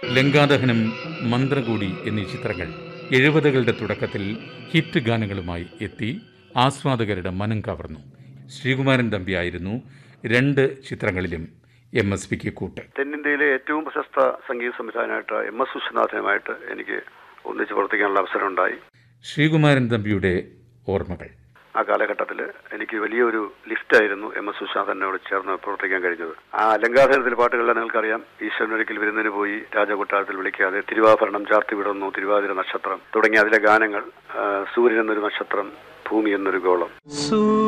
ലങ്കാദഹനം മന്ത്രകൂടി എന്നീ ചിത്രങ്ങൾ എഴുപതുകളുടെ തുടക്കത്തിൽ ഹിറ്റ് ഗാനങ്ങളുമായി എത്തി ആസ്വാദകരുടെ മനം കവർന്നു ശ്രീകുമാരൻ തമ്പിയായിരുന്നു രണ്ട് ചിത്രങ്ങളിലും എം എസ് പിക്ക് കൂട്ട് തെന്നിന്ത്യയിലെ ഏറ്റവും പ്രശസ്ത സംഗീത സംവിധാനമായിട്ട് എം എസ് വിശ്വനാഥനുമായിട്ട് എനിക്ക് ഒന്നിച്ച് പ്രവർത്തിക്കാനുള്ള അവസരം ഉണ്ടായി ശ്രീകുമാരൻ തമ്പിയുടെ ഓർമ്മകൾ ആ കാലഘട്ടത്തിൽ എനിക്ക് വലിയൊരു ലിഫ്റ്റായിരുന്നു എം എസ് വിശ്വനാഥനോട് ചേർന്ന് പ്രവർത്തിക്കാൻ കഴിഞ്ഞത് ആ അലങ്കാധനത്തിലെ പാട്ടുകളെല്ലാം നിങ്ങൾക്കറിയാം ഈശ്വരനൊരിക്കൽ വിരുന്നിന് പോയി രാജകൊട്ടാരത്തിൽ വിളിക്കാതെ തിരുവാഭരണം ചാർത്തി വിടുന്നു തിരുവാതിര നക്ഷത്രം തുടങ്ങിയ അതിലെ ഗാനങ്ങൾ ആ, സൂര്യൻ എന്നൊരു നക്ഷത്രം ഭൂമി എന്നൊരു ഗോളം